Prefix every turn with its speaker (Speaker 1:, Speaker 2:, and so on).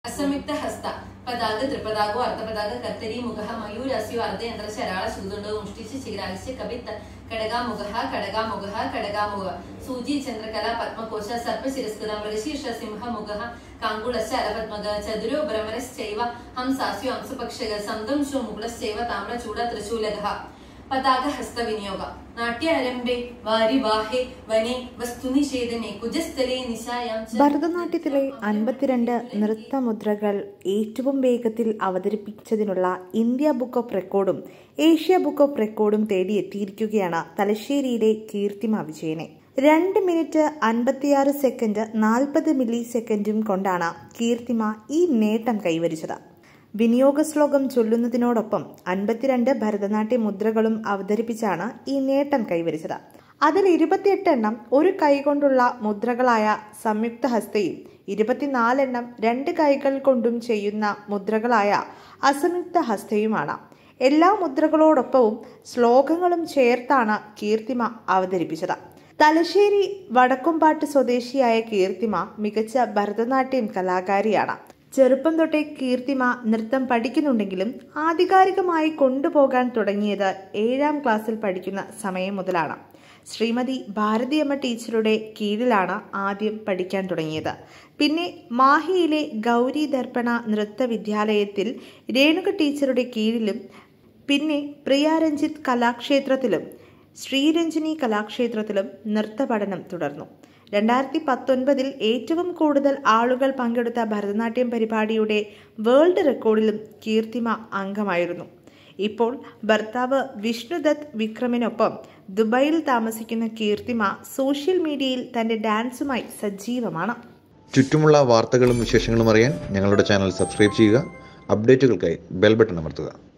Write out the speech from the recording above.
Speaker 1: അസംയുക്ത ഹസ്ത പതാക ത്രിപതാകോ അർത്ഥപതാക കർത്തരി മുഖ മയൂരാസ്യോ അർദ്ധയന്ത്ര ശരാള ശൂതുണ്ടോ മുഷ്ടിച്ച് ചിരാസ്യ കവിത്ത കടകാമുഖ കടകാമുഖ കടകാമുഖ സൂചി ചന്ദ്രകല പത്മകോശ സർപ്പശിരസ്കൃത മൃഗശീർഷ സിംഹ മുഖ കാങ്കുളശ്ച അലപത്മക ചതുരോ ഭ്രമരശ്ചൈവ ഹംസാസ്യോ ഹംസപക്ഷക സംദംശോ മുകുളശ്ചൈവ താമ്രചൂട ത്രിശൂലക പതാക ഹസ്തവിനിയോഗ നാട്യാരംഭേ വാരിവാഹേ വനെ വസ്തുനിഷേധനെ കുജസ്ഥലേ നിശായാം ച
Speaker 2: ഭരതനാട്യത്തിലെ അൻപത്തിരണ്ട് നൃത്തമുദ്രകൾ ഏറ്റവും വേഗത്തിൽ അവതരിപ്പിച്ചതിനുള്ള ഇന്ത്യ ബുക്ക് ഓഫ് റെക്കോർഡും ഏഷ്യ ബുക്ക് ഓഫ് റെക്കോർഡും തേടിയെത്തിയിരിക്കുകയാണ് തലശ്ശേരിയിലെ കീർത്തിമ വിജയനെ രണ്ട് മിനിറ്റ് അൻപത്തിയാറ് സെക്കൻഡ് നാൽപ്പത് മില്ലി സെക്കൻഡും കൊണ്ടാണ് കീർത്തിമ ഈ നേട്ടം കൈവരിച്ചത് വിനിയോഗ ശ്ലോകം ചൊല്ലുന്നതിനോടൊപ്പം അൻപത്തിരണ്ട് ഭരതനാട്യ മുദ്രകളും അവതരിപ്പിച്ചാണ് ഈ നേട്ടം കൈവരിച്ചത് അതിൽ ഇരുപത്തിയെട്ട് എണ്ണം ഒരു കൈകൊണ്ടുള്ള മുദ്രകളായ സംയുക്ത ഹസ്തയും ഇരുപത്തിനാലെണ്ണം രണ്ട് കൈകൾ കൊണ്ടും ചെയ്യുന്ന മുദ്രകളായ അസംയുക്ത ഹസ്തയുമാണ് എല്ലാ മുദ്രകളോടൊപ്പവും ശ്ലോകങ്ങളും ചേർത്താണ് കീർത്തിമ അവതരിപ്പിച്ചത് തലശ്ശേരി വടക്കുംപാട്ട് സ്വദേശിയായ കീർത്തിമ മികച്ച ഭരതനാട്യം കലാകാരിയാണ് ചെറുപ്പം തൊട്ടേ കീർത്തിമ നൃത്തം പഠിക്കുന്നുണ്ടെങ്കിലും ആധികാരികമായി കൊണ്ടുപോകാൻ തുടങ്ങിയത് ഏഴാം ക്ലാസ്സിൽ പഠിക്കുന്ന സമയം മുതലാണ് ശ്രീമതി ഭാരതിയമ്മ ടീച്ചറുടെ കീഴിലാണ് ആദ്യം പഠിക്കാൻ തുടങ്ങിയത് പിന്നെ മാഹിയിലെ ഗൗരി ദർപ്പണ നൃത്ത വിദ്യാലയത്തിൽ രേണുക ടീച്ചറുടെ കീഴിലും പിന്നെ പ്രിയ രഞ്ജിത്ത് കലാക്ഷേത്രത്തിലും ശ്രീരഞ്ജിനി കലാക്ഷേത്രത്തിലും നൃത്ത പഠനം തുടർന്നു രണ്ടായിരത്തി പത്തൊൻപതിൽ ഏറ്റവും കൂടുതൽ ആളുകൾ പങ്കെടുത്ത ഭരതനാട്യം പരിപാടിയുടെ വേൾഡ് റെക്കോർഡിലും കീർത്തിമ അംഗമായിരുന്നു ഇപ്പോൾ ഭർത്താവ് വിഷ്ണുദത്ത് വിക്രമിനൊപ്പം ദുബായിൽ താമസിക്കുന്ന കീർത്തിമ സോഷ്യൽ മീഡിയയിൽ തന്റെ ഡാൻസുമായി സജീവമാണ്
Speaker 3: ചുറ്റുമുള്ള വാർത്തകളും വിശേഷങ്ങളും അറിയാൻ ഞങ്ങളുടെ ചാനൽ സബ്സ്ക്രൈബ് ചെയ്യുക അപ്ഡേറ്റുകൾക്കായി ബെൽ ബട്ടൺ അമർത്തുക